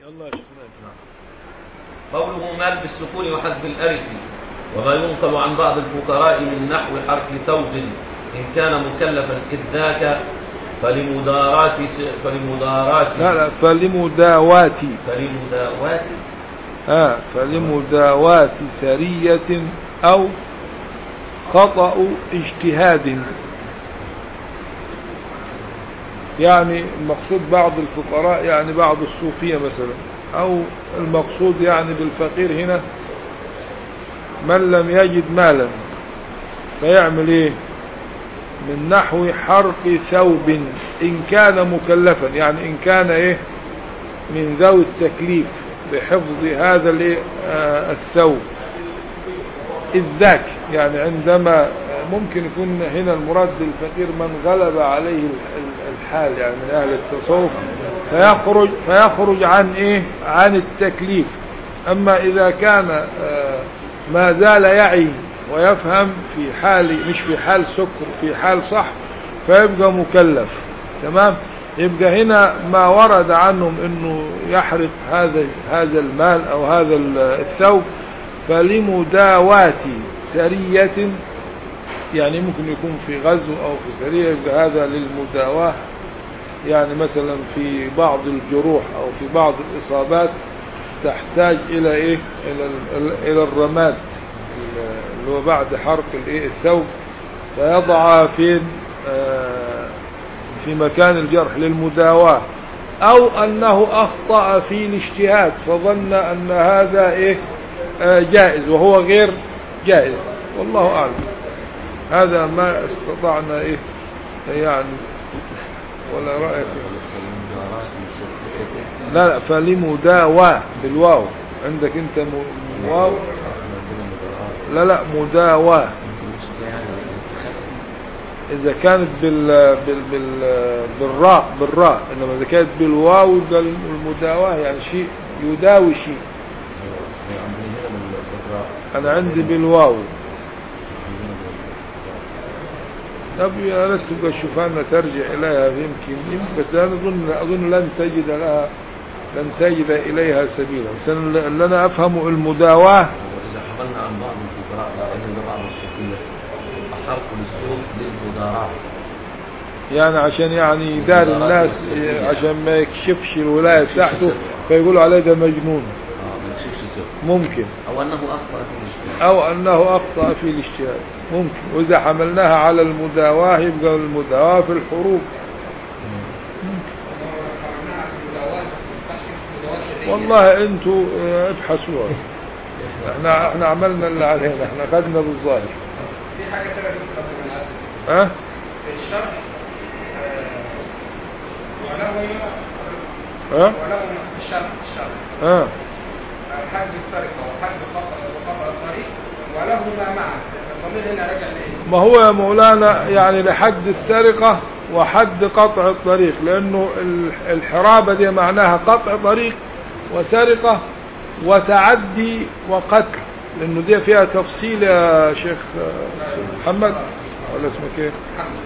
يلا يا شيخنا قوله مال بالسكون وحذف الألف وما ينقل عن بعض الفقراء من نحو حرف ثوب إن كان مكلفا إذ ذاك فلمدارات س- فلمدارات لا لا فلمداوات فلمداوات آه فلمداوات سرية أو خطأ اجتهاد يعني المقصود بعض الفقراء يعني بعض الصوفية مثلا أو المقصود يعني بالفقير هنا من لم يجد مالا فيعمل ايه من نحو حرق ثوب إن كان مكلفا يعني إن كان ايه من ذوي التكليف بحفظ هذا الايه آه، الثوب إذ ذاك يعني عندما آه، ممكن يكون هنا المراد بالفقير من غلب عليه ال- ال- الحال يعني من أهل التصوف فيخرج فيخرج عن إيه عن التكليف أما إذا كان آه، ما زال يعي ويفهم في حال مش في حال سكر في حال صح فيبقى مكلف تمام يبقى هنا ما ورد عنهم انه يحرق هذا هذا المال او هذا ال- الثوب فلمداوات سرية يعني ممكن يكون في غزو او في سرية يبقى هذا للمداواة يعني مثلا في بعض الجروح او في بعض الاصابات تحتاج الى ايه الى ال- الى الرماد اللي هو بعد حرق الايه الثوب فيضع فين آه، في مكان الجرح للمداواة او انه اخطأ في الاجتهاد فظن ان هذا ايه آه، جائز وهو غير جائز والله اعلم هذا ما استطعنا ايه يعني ولا رأيك لا لا فلمداواة بالواو عندك انت م- واو لا لا مداواة إذا كانت بال بال بال بالراء بالراء إنما إذا كانت بالواو يبقى المداواة يعني شيء يداوي شيء أنا عندي بالواو طب يا ريت تبقى تشوفها لنا ترجع إليها يمكن يمكن بس أنا أظن أظن لن تجد لها لن تجد إليها سبيلا بس أنا اللي أنا أفهمه المداواة وإذا حملنا عن بعض الفقراء لأن ده بعض الصوفية حرق للسوق للمداراة يعني عشان يعني يدار الناس عشان ما يكشفش الولاية بتاعته فيقولوا عليه ده مجنون اه ما يكشفش سوق ممكن أو أنه أخطأ في الاجتهاد أو أنه أخطأ في الاجتهاد ممكن وإذا حملناها على المداواة يبقى المداواة في الحروب والله انتوا اه، ابحثوها احنا احنا عملنا اللي علينا احنا خدنا بالظاهر في حاجة تانية دكتور قبل ما نعدي ها في الشرح آه، ولهم ها ولهم الشرح الشرح ها حد السرقة وحد قطع وقطع الطريق ولهما معا الضمير هنا راجع لإيه؟ ما هو يا مولانا يعني لحد السرقة وحد قطع الطريق لأنه ال- الحرابة دي معناها قطع طريق وسرقة وتعدي وقتل لأنه دي فيها تفصيل يا شيخ آه، محمد ولا اسمك ايه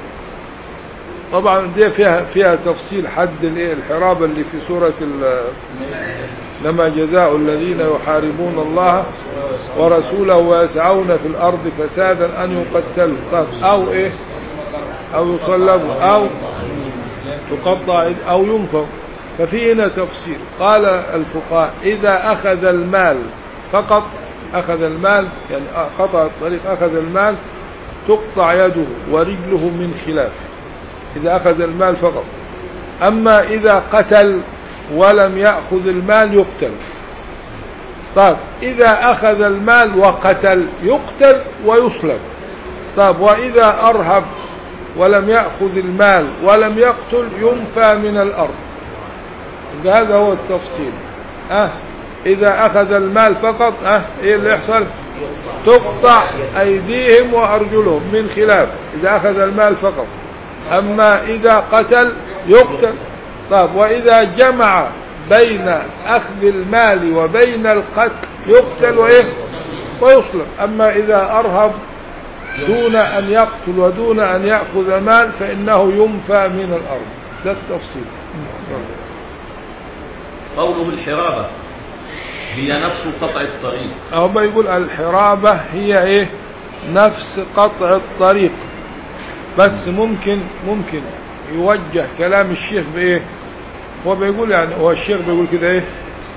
طبعا دي فيها فيها تفصيل حد الايه الحرابة اللي في سورة ال- لما جزاء الذين يحاربون الله ورسوله ويسعون في الأرض فسادا أن يقتلوا طب أو إيه أو يصلبوا أو تقطع إيد- أو ينفوا ففي هنا تفسير قال الفقهاء إذا أخذ المال فقط أخذ المال يعني قطع الطريق أخذ المال تقطع يده ورجله من خلاف إذا أخذ المال فقط أما إذا قتل ولم يأخذ المال يقتل طيب إذا أخذ المال وقتل يقتل ويصلب طيب وإذا أرهب ولم يأخذ المال ولم يقتل ينفى من الأرض يبقى هذا هو التفصيل أه إذا أخذ المال فقط أه إيه اللي يحصل تقطع أيديهم وأرجلهم من خلاف إذا أخذ المال فقط أما إذا قتل يقتل طيب وإذا جمع بين أخذ المال وبين القتل يقتل وإيه ويصلب أما إذا أرهب دون أن يقتل ودون أن يأخذ مال فإنه ينفى من الأرض ده التفصيل قوله الحرابة هي نفس قطع الطريق أو بيقول الحرابة هي إيه نفس قطع الطريق بس ممكن ممكن يوجه كلام الشيخ بإيه هو بيقول يعني هو الشيخ بيقول كده إيه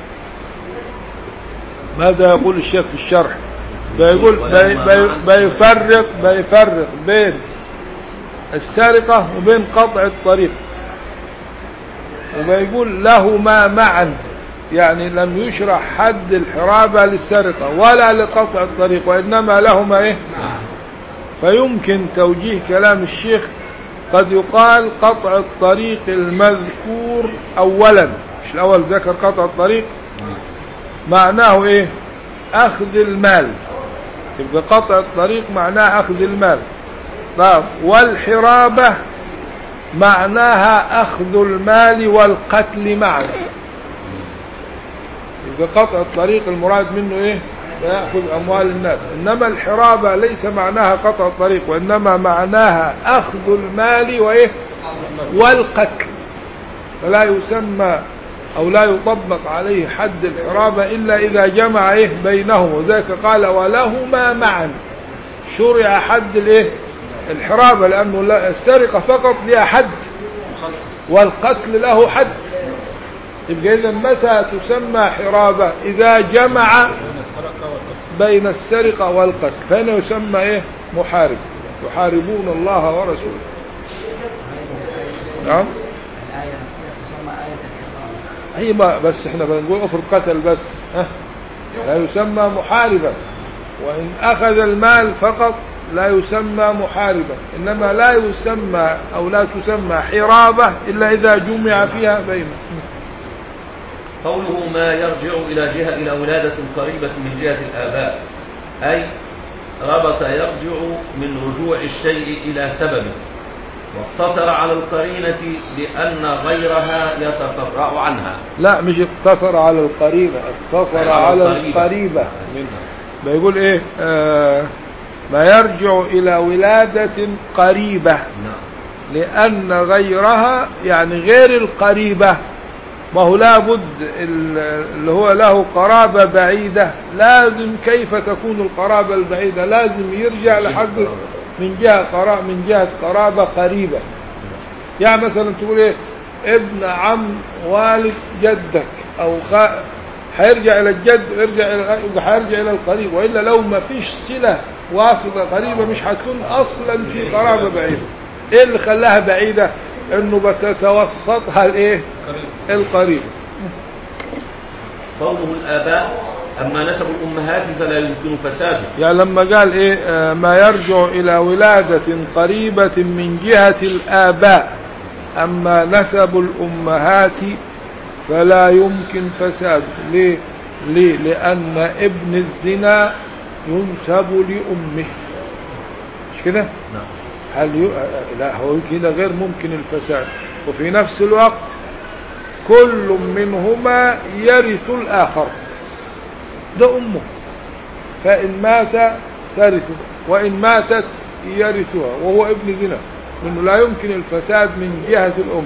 ماذا يقول الشيخ في الشرح بيقول بي بي بيفرق بيفرق بين السرقة وبين قطع الطريق وبيقول لهما معا يعني لم يشرع حد الحرابة للسرقة ولا لقطع الطريق وإنما لهما إيه فيمكن توجيه كلام الشيخ قد يقال قطع الطريق المذكور أولا مش الأول ذكر قطع الطريق معناه إيه أخذ المال يبقى قطع الطريق معناه أخذ المال طيب والحرابة معناها أخذ المال والقتل معا يبقى قطع الطريق المراد منه إيه يأخذ أموال الناس إنما الحرابة ليس معناها قطع الطريق وإنما معناها أخذ المال وإيه والقتل فلا يسمى أو لا يطبق عليه حد الحرابة إلا إذا جمع إيه بينهم وذلك قال ولهما معا شرع حد الإيه الحرابة لأنه لا- السرقة فقط لها حد والقتل له حد يبقى إذا متى تسمى حرابة إذا جمع بين السرقة والقتل فهنا يسمى إيه محارب يحاربون الله ورسوله نعم الآية نفسها تسمى آية الحرام هي ما بس احنا بنقول افرض قتل بس ها لا يسمى محاربا وإن أخذ المال فقط لا يسمى محاربا إنما لا يسمى أو لا تسمى حرابة إلا إذا جمع فيها بين قوله ما يرجع إلى جهة إلى ولادة قريبة من جهة الآباء أي ربط يرجع من رجوع الشيء إلى سببه واقتصر على القرينة لأن غيرها يتفرع عنها لا مش اقتصر على القريبة اقتصر على على القريبة. القريبة منها بيقول ايه آه ما يرجع إلى ولادة قريبة نعم لأن غيرها يعني غير القريبة ما هو لابد ال- اللي هو له قرابة بعيدة لازم كيف تكون القرابة البعيدة لازم يرجع لحد من جهة قرابة من جهة قرابة قريبة يعني مثلا تقول ايه ابن عم والد جدك او خ... هيرجع الى الجد ويرجع الى يبقى هيرجع الى القريب والا لو ما فيش صله واسطه قريبه مش هتكون اصلا في قرابه بعيده ايه اللي خلاها بعيده انه بتتوسطها الايه القريب قوله الآباء أما نسب الأمهات فلا يمكن فساده يعني لما قال ايه آه ما يرجع الى ولادة قريبة من جهة الاباء اما نسب الامهات فلا يمكن فساد ليه ليه لان ابن الزنا ينسب لامه مش كده نعم هل ي... لا هو كده غير ممكن الفساد وفي نفس الوقت كل منهما يرث الآخر ده أمه فإن مات ترثه وإن ماتت يرثها وهو ابن زنا منه لا يمكن الفساد من جهة الأم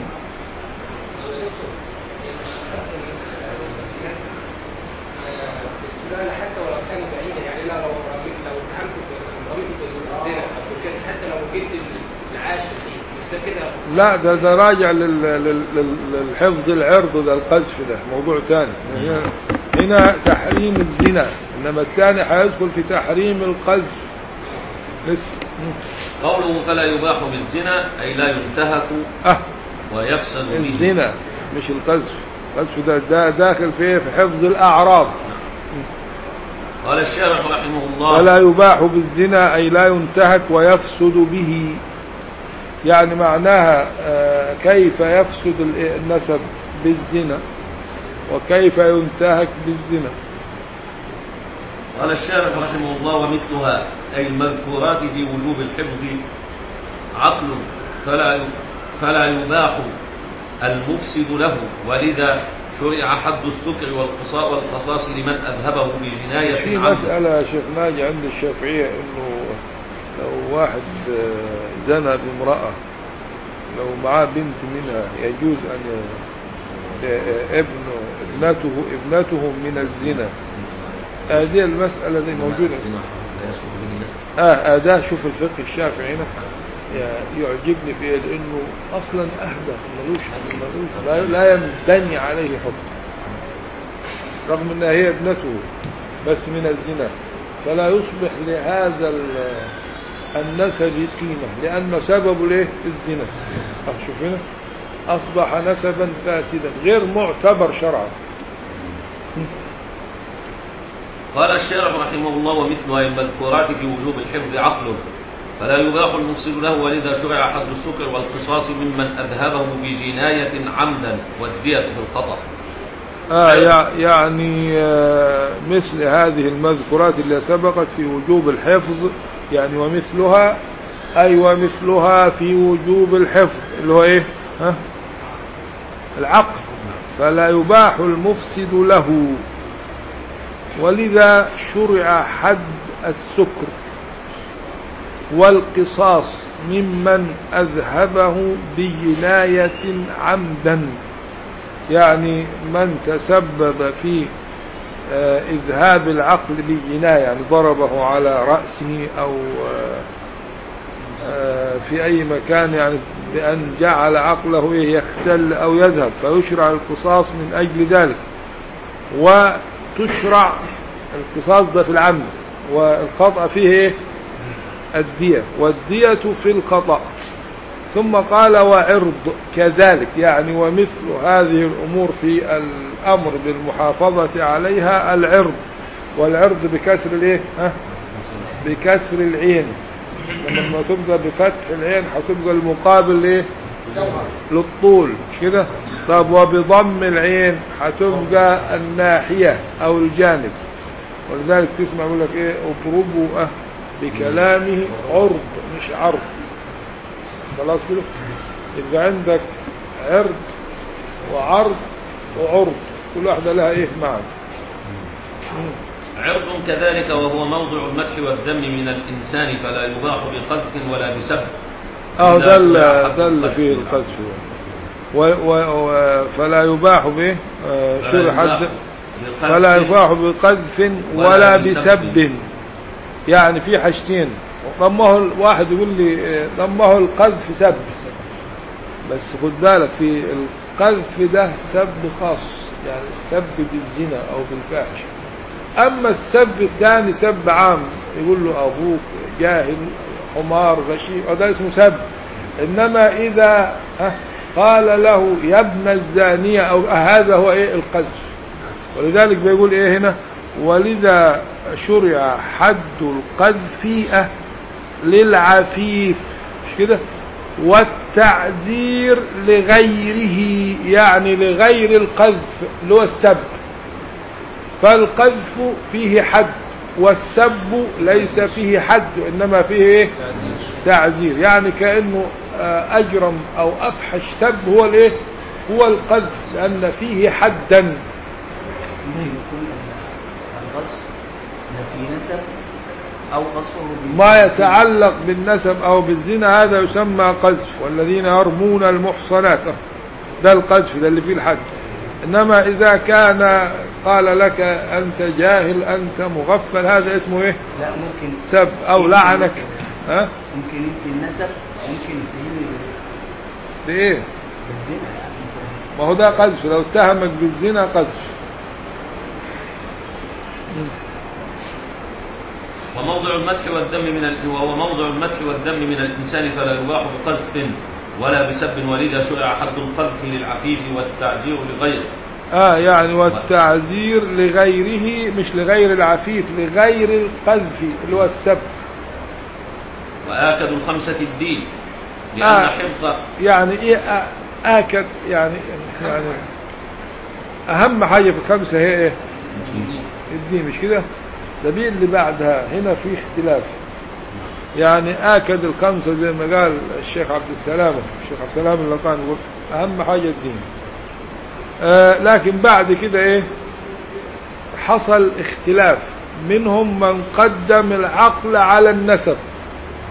الاستدلال حتى ولو كان بعيدا يعني انا لو رميت لو اتهمت رميت بالزنا او كده حتى لو جبت العاشر فيه مش ده كده لا ده ده راجع لل... لل... لل... للحفظ العرض ده القذف ده موضوع تاني هنا- هنا تحريم الزنا إنما الثاني هيدخل في تحريم القذف لسه قوله فلا يباح بالزنا أي لا ينتهك اه ويفسد به الزنا مش القذف القذف ده, ده داخل في إيه؟ في حفظ الأعراض قال الشارح رحمه الله ولا يباح بالزنا أي لا ينتهك ويفسد به يعني معناها آه، كيف يفسد ال- النسب بالزنا وكيف ينتهك بالزنا قال الشارح رحمه الله ومثلها أي المذكورات في وجوب الحفظ عقل فلا فلا يباح المفسد له ولذا شرع حد السكر والقصاء والقصاص لمن أذهبه في بجناية عمد مسألة يا شيخ ناجي عند الشافعية انه لو واحد آه، زنى بامرأة لو معاه بنت منها يجوز ان ي- آه، ابن ابنته ابنته من الزنا هذه المسألة دي موجودة الزنا لا يسقط به النسب اه ده شوف الفقه الشافعي هنا يع- يعجبني في إيه؟ لانه اصلا اهدى ملوش ملوش لا, لا ينبني عليه حكم رغم انها هي ابنته بس من الزنا فلا يصبح لهذا ال- النسب قيمة لأن سببه ليه الزنا اه شوف هنا أصبح نسبا فاسدا غير معتبر شرعا قال الشارع رحمه الله ومثلها المذكورات في وجوب الحفظ عقل فلا يباح المفسد له ولذا شرع حد السكر والقصاص ممن أذهبه بجناية عمدا والدية بالخطأ آه يع- يعني آه، مثل هذه المذكورات اللي سبقت في وجوب الحفظ يعني ومثلها أي ومثلها في وجوب الحفظ اللي هو إيه ها العقل فلا يباح المفسد له ولذا شرع حد السكر والقصاص ممن أذهبه بجناية عمدا يعني من تسبب في آه، إذهاب العقل بجناية يعني ضربه على رأسه أو آه، آه، في أي مكان يعني بأن جعل عقله إيه يختل أو يذهب فيشرع القصاص من أجل ذلك وتشرع القصاص ده في العمد والخطأ فيه إيه الدية والدية في الخطأ ثم قال وعرض كذلك يعني ومثل هذه الأمور في الأمر بالمحافظة عليها العرض والعرض بكسر الايه ها بكسر العين لما تبقى بفتح العين هتبقى المقابل ايه للطول مش كده طب وبضم العين هتبقى الناحية او الجانب ولذلك تسمع يقول لك ايه اضربوا اه بكلامه عرض مش عرض خلاص كده يبقى عندك عرض وعرض وعرض كل واحدة لها ايه معنى مم. عرض كذلك وهو موضع المدح والذم من الإنسان فلا يباح بقذف ولا بسب اه إذا ده ال- شرع حد ده اللي القذف. فيه القذف و و و فلا يباح به آه، فلا شرع يباح حد بقذف فلا يباح بقذف ولا ولا بسب. بسب يعني في حاجتين ضمه الواحد يقول لي آه، ضمه القذف سب بس خد بالك في القذف ده سب خاص يعني السب بالزنا او بالفاحشه اما السب الثاني سب عام يقول له ابوك جاهل حمار غشيم وده اسمه سب انما اذا ها، قال له يا ابن الزانية او هذا هو ايه القذف ولذلك بيقول ايه هنا ولذا شرع حد القذف اه، للعفيف مش كده والتعذير لغيره يعني لغير القذف اللي هو السب فالقذف فيه حد والسب ليس فيه حد وإنما فيه إيه؟ تعزير يعني كأنه آه، أجرم أو أفحش سب هو الإيه هو القذف لأن فيه حدا ممكن يكون القصف ده في نسب أو قصفه بال- ما يتعلق بالنسب أو بالزنا هذا يسمى قذف والذين يرمون المحصنات ده القذف ده اللي فيه الحد إنما إذا كان قال لك أنت جاهل أنت مغفل هذا اسمه إيه لا ممكن سب أو لعنك ها ممكن ينفي النسب ممكن يتهم بإيه بالزنا يعني مثلا ما هو ده قذف لو اتهمك بالزنا قذف وموضع المدح والذم من ال... وهو موضع المدح والذم من الإنسان فلا يباح بقذف ولا بسب ولذا شرع حد القذف للعفيف والتعجير لغيره آه يعني والتعزير لغيره مش لغير العفيف لغير القذف اللي هو السب وآكد الخمسة الدين لأن آه. حفظ يعني ايه آ- اكد يعني يعني اهم حاجة في الخمسة هي ايه الدين مش كده ده دي اللي بعدها هنا في اختلاف يعني اكد الخمسة زي ما قال الشيخ عبد السلام الشيخ عبد السلام اللقان يقول اهم حاجة الدين آه لكن بعد كده ايه حصل اختلاف منهم من قدم العقل على النسب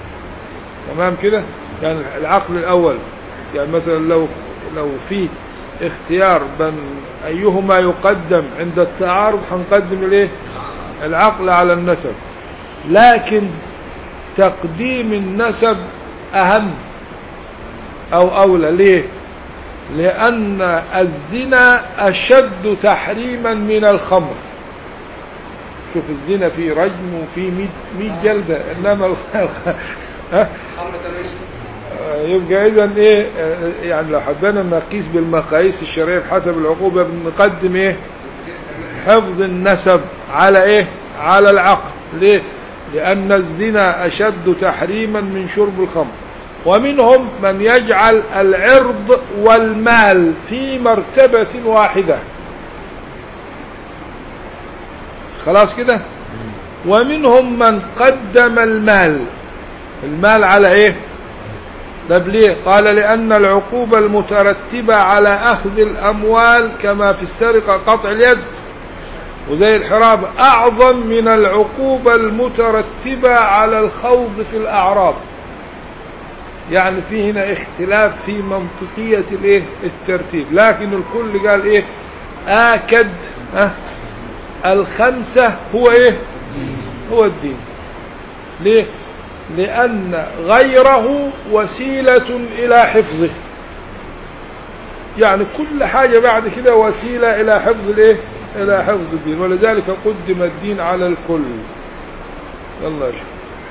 تمام كده يعني العقل الاول يعني مثلا لو لو في اختيار بين أيهما يقدم عند التعارض هنقدم الايه العقل على النسب لكن تقديم النسب أهم أو أولى ليه لأن الزنا أشد تحريما من الخمر شوف الزنا فيه رجم وفيه مئة مئة جلدة إنما الخ- الخ- ها؟ خمر 80 آه، يبقى إذا إيه آه، يعني لو حبينا نقيس بالمقاييس الشرعية بحسب العقوبة بنقدم إيه حفظ النسب على إيه على العقل ليه لأن الزنا أشد تحريما من شرب الخمر ومنهم من يجعل العرض والمال في مرتبة واحدة خلاص كده ومنهم من قدم المال المال على ايه طب ليه قال لأن العقوبة المترتبة على أخذ الأموال كما في السرقة قطع اليد وزي الحرابة أعظم من العقوبة المترتبة على الخوض في الأعراض يعني في هنا اختلاف في منطقية الايه الترتيب لكن الكل قال ايه آكد ها الخمسة هو ايه هو الدين ليه لأن غيره وسيلة إلى حفظه يعني كل حاجة بعد كده وسيلة إلى حفظ الايه إلى حفظ الدين ولذلك قدم الدين على الكل يلا يا شيخ.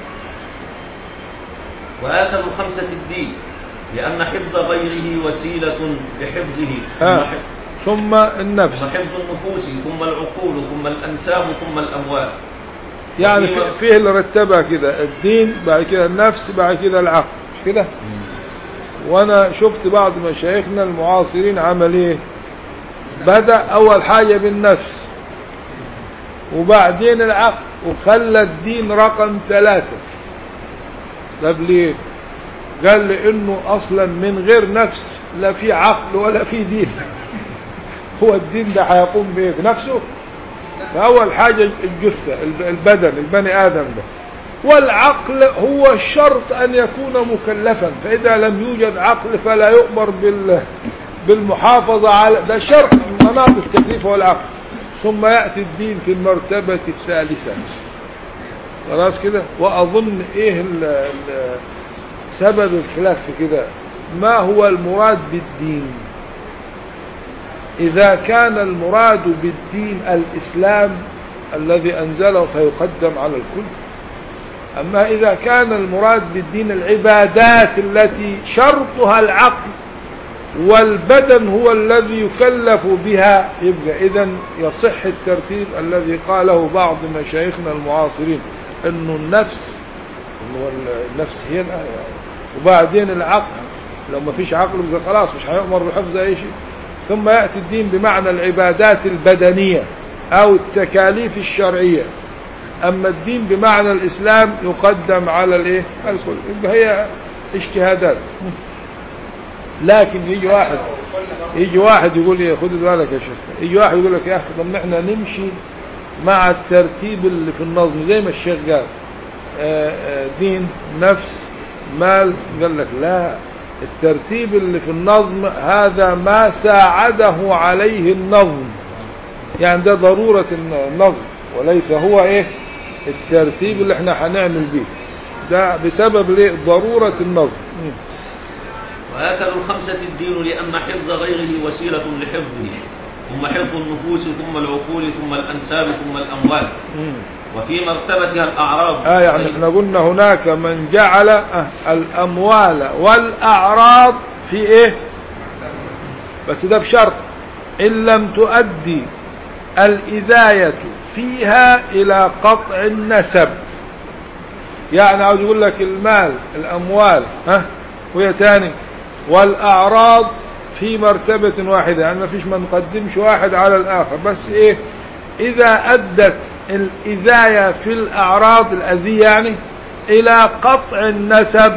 وآكل خمسة الدين لأن حفظ غيره وسيلة لحفظه ثم ها حفظ- ثم النفس ثم حفظ النفوس ثم العقول ثم الأنساب ثم الأموال يعني وفي- في- فيه اللي رتبها كده الدين بعد كده النفس بعد كده العقل مش كده وانا شفت بعض مشايخنا المعاصرين عمل ايه بدأ اول حاجة بالنفس وبعدين العقل وخلى الدين رقم ثلاثة طب ليه قال لانه اصلا من غير نفس لا في عقل ولا في دين هو الدين ده هيقوم بايه بنفسه فأول حاجة الجثة الب- البدن البني آدم ده والعقل هو الشرط أن يكون مكلفا فإذا لم يوجد عقل فلا يؤمر بال بالمحافظة على ده شرط من مناط التكليف والعقل ثم يأتي الدين في المرتبة الثالثة خلاص كده وأظن إيه ال ال سبب الخلاف في كده ما هو المراد بالدين إذا كان المراد بالدين الإسلام الذي أنزله فيقدم على الكل أما إذا كان المراد بالدين العبادات التي شرطها العقل والبدن هو الذي يكلف بها يبقى إذا يصح الترتيب الذي قاله بعض مشايخنا المعاصرين أنه النفس إنه النفس هي الآية وبعدين العقل لو ما فيش عقل يبقى خلاص مش هيؤمر بحفظ أي شيء ثم يأتي الدين بمعنى العبادات البدنية أو التكاليف الشرعية أما الدين بمعنى الإسلام يقدم على الإيه الكل يبقى هي اجتهادات لكن يجي واحد يجي واحد يقول لي خد بالك يا شيخ يجي واحد يقول لك يا أخي طب احنا نمشي مع الترتيب اللي في النظم زي ما الشيخ قال آه، آه، دين نفس مال قال لك لا الترتيب اللي في النظم هذا ما ساعده عليه النظم يعني ده ضرورة النظم وليس هو ايه الترتيب اللي احنا هنعمل بيه ده بسبب ليه ضرورة النظم مم. وآكل الخمسة الدين لأن حفظ غيره وسيلة لحفظه ثم حفظ النفوس ثم العقول ثم الأنساب ثم الأموال مم. وفي مرتبتها الأعراض اه يعني احنا قلنا هناك من جعل آه الاموال والاعراض في ايه بس ده بشرط ان لم تؤدي الاذاية فيها الى قطع النسب يعني عاوز يقول لك المال الاموال ها وهي تاني والاعراض في مرتبة واحدة يعني ما فيش ما نقدمش واحد على الاخر بس ايه اذا ادت الاذاية في الاعراض الاذية يعني الى قطع النسب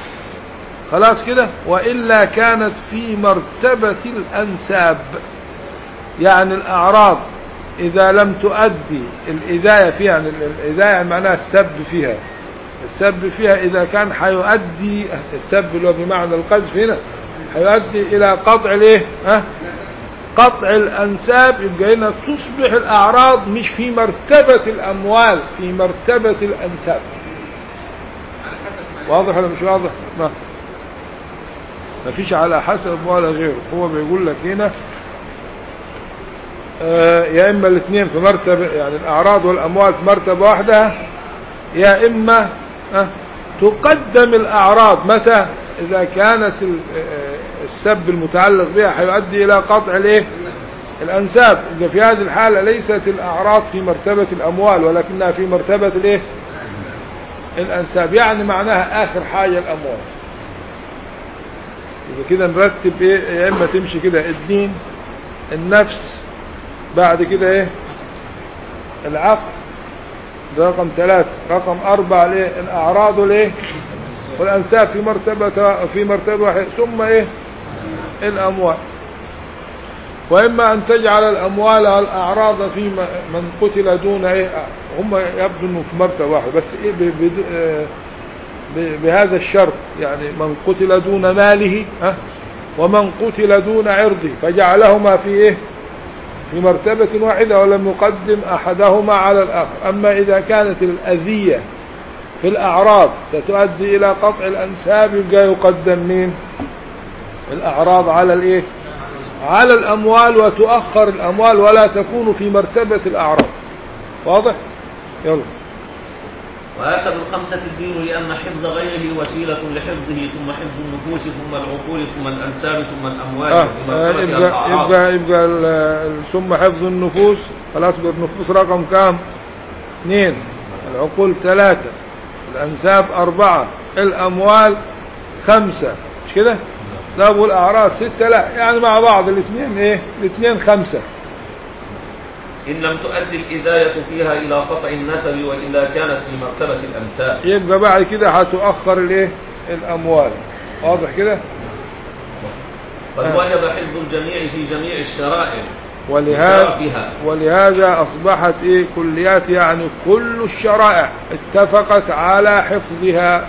خلاص كده وإلا كانت في مرتبة الأنساب يعني الأعراض إذا لم تؤدي الإذاية فيها يعني الإذاية معناها السب فيها السب فيها إذا كان حيؤدي السب اللي هو بمعنى القذف هنا حيؤدي إلى قطع الإيه ها قطع الأنساب يبقى هنا تصبح الأعراض مش في مرتبة الأموال في مرتبة الأنساب على حسب ما واضح ولا مش واضح ما ما فيش على حسب ولا غيره هو بيقول لك هنا آه، يا إما الاثنين في مرتبة يعني الأعراض والأموال في مرتبة واحدة يا إما آه، تقدم الأعراض متى إذا كانت ال- آه، السب المتعلق بها هيؤدي إلى قطع الإيه الأنساب إذا في هذه الحالة ليست الأعراض في مرتبة الأموال ولكنها في مرتبة الإيه الأنساب يعني معناها آخر حاجة الأموال يبقى كده نرتب إيه يا إما تمشي كده الدين النفس بعد كده إيه العقل ده رقم ثلاثة رقم أربعة الإيه الأعراض والإيه والأنساب في مرتبة في مرتبة واحدة ثم إيه الأموال وإما أن تجعل الأموال والأعراض في م- من قتل دون إيه هم يبدو أنه في مرتبة واحدة بس إيه ب- بد- آه، ب- بهذا الشرط يعني من قتل دون ماله ها ومن قتل دون عرضه فجعلهما في إيه في مرتبة واحدة ولم يقدم أحدهما على الآخر أما إذا كانت الأذية في الأعراض ستؤدي إلى قطع الأنساب يبقى يقدم مين الأعراض على الإيه على الأموال وتؤخر الأموال ولا تكون في مرتبة الأعراض واضح يلا وآكد الخمسة الدين لأن حفظ غيره وسيلة لحفظه ثم حفظ النفوس ثم العقول ثم الأنساب ثم الأموال آه آه، بمرتبة يبقى الأعراض يبقى يبقى ال- ال- ثم حفظ النفوس خلاص يبقى النفوس رقم كام اثنين العقول ثلاثة الأنساب أربعة الأموال خمسة مش كده ده أبو الأعراض ستة لا يعني مع بعض الاثنين إيه الاثنين خمسة إن لم تؤدي الإذاية فيها إلى قطع النسب وإلا كانت في مرتبة الأنساب يبقى بعد كده هتؤخر الايه الأموال واضح كده قد آه. وجب حفظ الجميع في جميع الشرائع ولهذا بشرفها. ولهذا أصبحت إيه كليات يعني كل الشرائع اتفقت على حفظها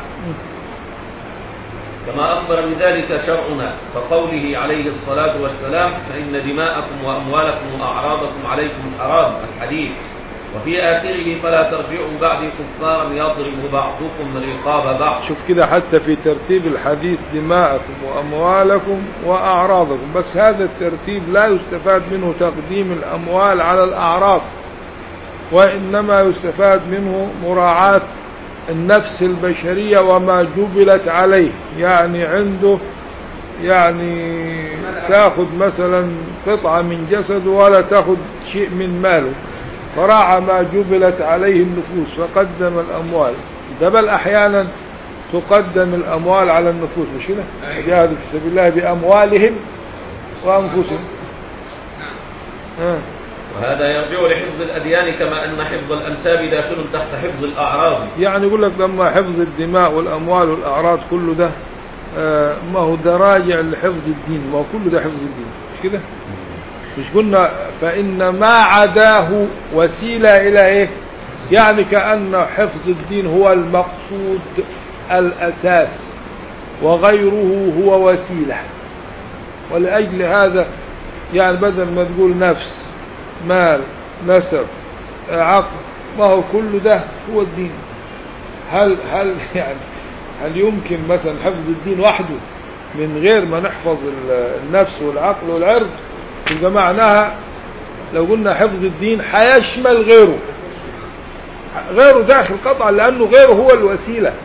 كما أخبر بذلك شرعنا كقوله عليه الصلاة والسلام فإن دماءكم وأموالكم وأعراضكم عليكم حرام الحديث وفي آخره فلا ترجعوا بعدي كفارا يضرب بعضكم رقاب بعض شوف كده حتى في ترتيب الحديث دماءكم وأموالكم وأعراضكم بس هذا الترتيب لا يستفاد منه تقديم الأموال على الأعراض وإنما يستفاد منه مراعاة النفس البشرية وما جبلت عليه يعني عنده يعني تاخذ مثلا قطعة من جسده ولا تاخذ شيء من ماله فراعى ما جبلت عليه النفوس فقدم الأموال ده بل أحيانا تقدم الأموال على النفوس مش كده جاهدوا في سبيل الله بأموالهم وأنفسهم آه. وهذا يرجع لحفظ الأديان كما أن حفظ الأنساب داخل تحت حفظ الأعراض يعني يقول لك لما حفظ الدماء والأموال والأعراض كله ده آه، ما هو ده راجع لحفظ الدين ما هو كله ده حفظ الدين مش كده مش قلنا فإن ما عداه وسيلة إلى إيه يعني كأن حفظ الدين هو المقصود الأساس وغيره هو وسيلة ولأجل هذا يعني بدل ما تقول نفس مال نسب عقل ما هو كل ده هو الدين هل هل يعني هل يمكن مثلا حفظ الدين وحده من غير ما نحفظ ال- النفس والعقل والعرض يبقى معناها لو قلنا حفظ الدين هيشمل غيره غيره داخل قطعا لأنه غيره هو الوسيلة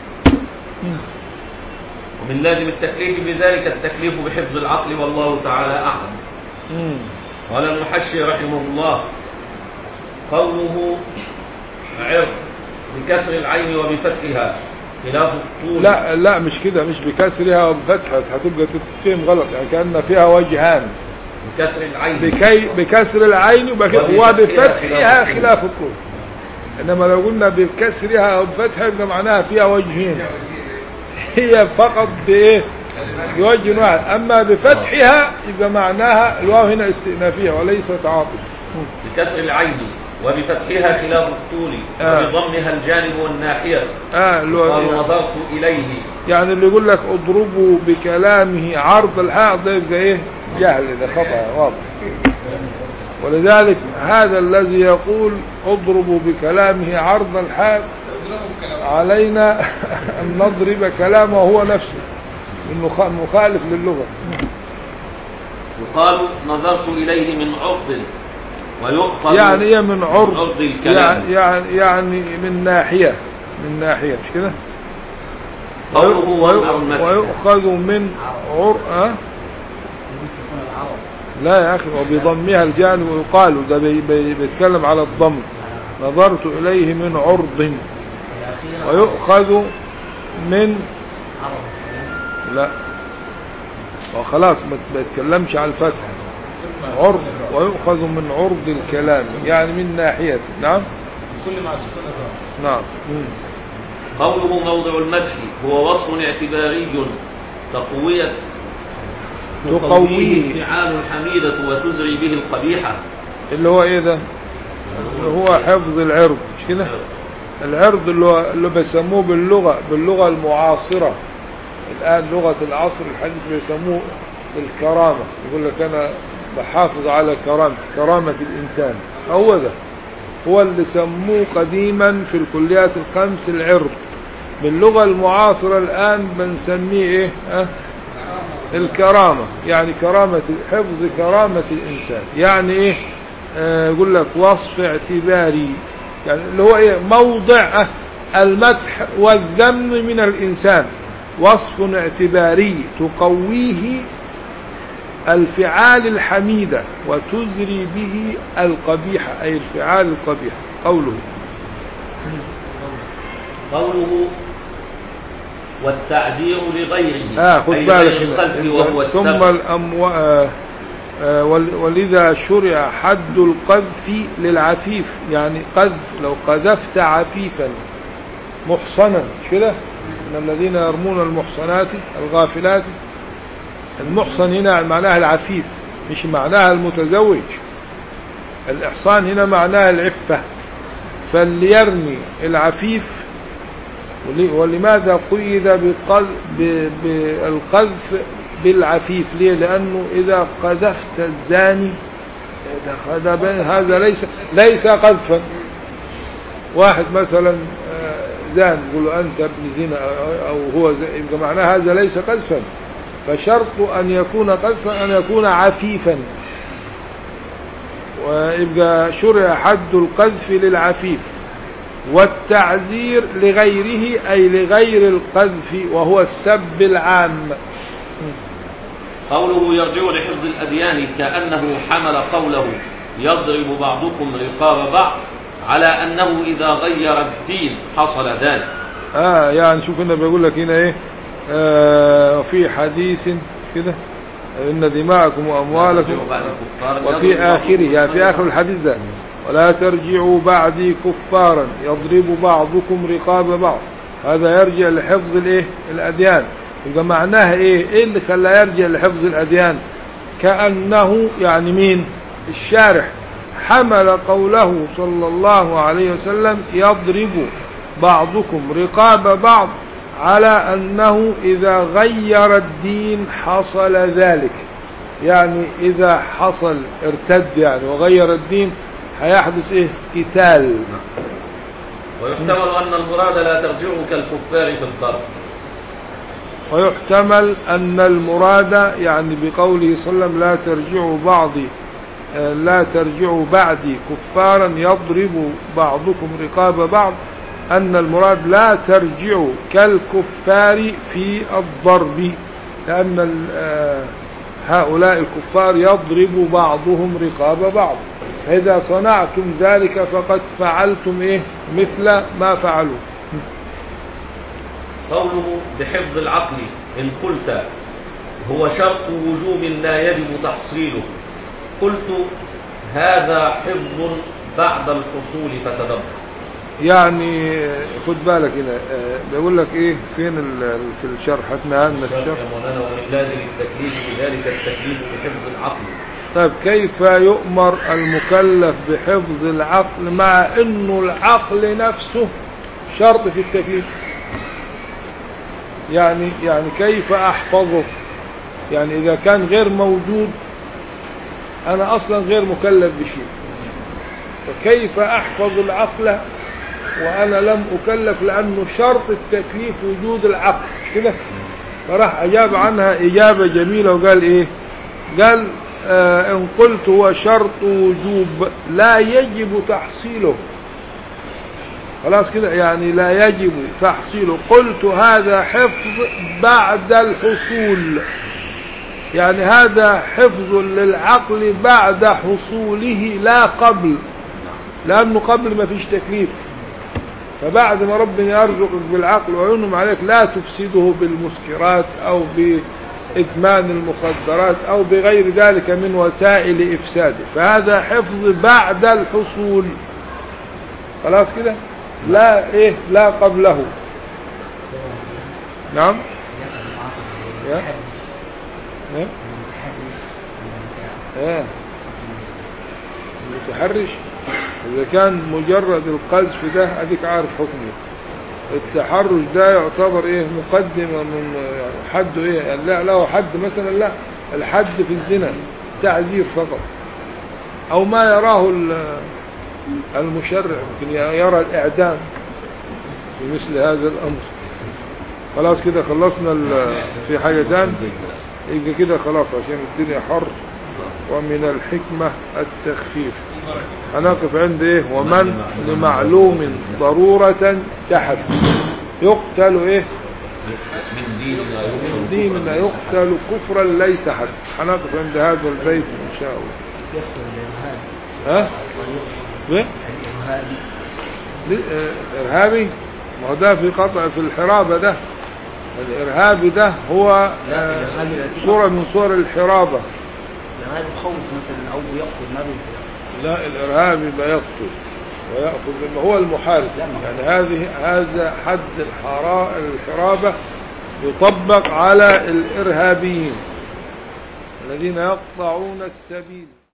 ومن لازم التكليف بذلك التكليف بحفظ العقل والله تعالى أعلم مم. قال المحشي رحمه الله قوله عرض بكسر العين وبفتحها خلاف الطول لا لا مش كده مش بكسرها وبفتحها هتبقى تتفهم غلط يعني كأن فيها وجهان بكسر العين بكي بكسر العين وبك- وبفتحها وبفتحها خلاف خلاف الطول انما لو قلنا بكسرها او بفتحها يبقى معناها فيها وجهين هي فقط بايه بوجه واحد اما بفتحها يبقى معناها الواو هنا استئنافيه وليس تعاطف بكسر العين وبفتحها خلاف الطول آه. وبضمها الجانب والناحية اه اللي قال هو نظرت إليه يعني اللي يقول لك اضربوا بكلامه عرض الحائط ده يبقى ايه جهل ده خطأ واضح ولذلك هذا الذي يقول اضربوا بكلامه عرض الحال علينا أن نضرب كلامه هو نفسه إنه خ- مخالف للغة يقال نظرت إليه من عرض ويؤخذ يعني ايه من عرض عرض الكلام يعني, يعني من ناحية من ناحية مش كده قوله ويؤخذ ويؤ- المدح ويؤخذ من عر أه؟ ممكن تكون العرب لا يا أخي وبضمها الجانب ويقال ده بي بي بيتكلم على الضم نظرت إليه من عرض الأخيرة ويؤخذ من عرب لا وخلاص ما ما يتكلمش على الفتح عرض ويؤخذ من عرض الكلام يعني من ناحية نعم كل مع سكون الراء نعم مم. قوله موضع المدح هو وصف اعتباري تقوية تقويه. فعال الحميدة وتزري به القبيحة اللي هو ايه ده اللي هو حفظ العرض مش كده العرض اللي هو اللي بيسموه باللغة باللغة المعاصرة الآن لغة العصر الحديث بيسموه الكرامة يقول لك أنا بحافظ على كرامتي كرامة الإنسان هو ده هو اللي سموه قديما في الكليات الخمس العرض باللغة المعاصرة الآن بنسميه إيه أه؟ الكرامة يعني كرامة حفظ كرامة الإنسان يعني إيه آه، يقول لك وصف اعتباري يعني اللي هو إيه موضع آه، المدح والذم من الإنسان وصف اعتباري تقويه الفعال الحميدة وتزري به القبيحة أي الفعال القبيح قوله قوله والتعزير لغيره آه خد أي بالك غير هنا. القذف وهو ثم السبب الأمو... آه آه ول- ولذا شرع حد القذف للعفيف يعني قذف لو قذفت عفيفا محصنا مش كده من الذين يرمون المحصنات الغافلات المحصن هنا معناها العفيف مش معناها المتزوج الإحصان هنا معناها العفة فاللي يرمي العفيف ول- ولماذا قيد بالقذ- ب- بالقذف بالعفيف ليه لأنه إذا قذفت الزاني ده- ده بين- هذا ليس ليس قذفا واحد مثلا آه، زان يقول له أنت ابن زنا أو- أو هو زي يبقى معناه هذا ليس قذفا فشرط أن يكون قذفا أن يكون عفيفا ويبقى شرع حد القذف للعفيف والتعزير لغيره أي لغير القذف وهو السب العام قوله يرجع لحفظ الأديان كأنه حمل قوله يضرب بعضكم رقاب بعض على أنه إذا غير الدين حصل ذلك آه يعني شوف هنا بيقول لك هنا ايه آه في حديث كده إن دماءكم وأموالكم بعد الكفار وفي يضرب آخره يعني في بعضكم آخر الحديث ده ولا ترجعوا بعدي كفارا يضرب بعضكم رقاب بعض هذا يرجع لحفظ الايه الأديان يبقى معناها ايه ايه اللي خلاه يرجع لحفظ الأديان كأنه يعني مين الشارح حمل قوله صلى الله عليه وسلم يضرب بعضكم رقاب بعض على أنه إذا غير الدين حصل ذلك يعني إذا حصل ارتد يعني وغير الدين هيحدث إيه قتال ويحتمل أن المراد لا ترجعوا كالكفار في الضرب ويحتمل أن المراد يعني بقوله صلى الله عليه وسلم لا ترجعوا بعضي آه، لا ترجعوا بعدي كفارا يضرب بعضكم رقاب بعض أن المراد لا ترجعوا كالكفار في الضرب لأن ال- آه، هؤلاء الكفار يضرب بعضهم رقاب بعض فإذا صنعتم ذلك فقد فعلتم إيه مثل ما فعلوا قوله بحفظ العقل إن قلت هو شرط وجوب لا يجب تحصيله قلت هذا حفظ بعد الحصول فتدبر يعني خد بالك هنا آه، بيقول لك ايه فين ال- في الشرح هاتنا لنا الشرط الشرح يا مولانا ومن لازم التكليف بذلك التكليف بحفظ العقل طيب كيف يؤمر المكلف بحفظ العقل مع انه العقل نفسه شرط في التكليف يعني يعني كيف احفظه يعني إذا كان غير موجود أنا أصلا غير مكلف بشيء فكيف أحفظ العقل وأنا لم أكلف لأنه شرط التكليف وجود العقل مش كده فراح أجاب عنها إجابة جميلة وقال إيه قال آه إن قلت هو شرط وجوب لا يجب تحصيله خلاص كده يعني لا يجب تحصيله قلت هذا حفظ بعد الحصول يعني هذا حفظ للعقل بعد حصوله لا قبل لأنه قبل ما فيش تكليف فبعد ما ربنا يرزقك بالعقل وينعم عليك لا تفسده بالمسكرات أو بإدمان المخدرات أو بغير ذلك من وسائل إفساده فهذا حفظ بعد الحصول خلاص كده لا إيه لا قبله نعم يا. إيه؟ ايه المتحرش اذا كان مجرد القذف ده اديك عارف حكمه التحرش ده يعتبر ايه مقدمة من يعني حده ايه يعني لا له حد مثلا لا الحد في الزنا تعزير فقط او ما يراه ال- المشرع يمكن يرى الاعدام في مثل هذا الامر خلاص كده خلصنا ال- في حاجة تاني يبقى كده خلاص عشان الدنيا حر ومن الحكمة التخفيف هنقف عند ايه ومن لمعلوم ضرورة تحت يقتل ايه من ديننا من ديننا يقتل كفرا ليس حد هنقف عند هذا البيت ان شاء الله يقتل الإرهاب ها ايه الإرهابي ليه؟ آه، ارهابي ما هو ده في قطع في الحرابة ده الارهابي ده هو آه، صورة من صور الحرابة الإرهابي يخوف مثلا أو يقتل ما بيزداد لا الإرهابي ما يقتل ويأخذ ما هو المحارب يعني هذه هذا حد الحرا- الحرابة يطبق على الإرهابيين الذين يقطعون السبيل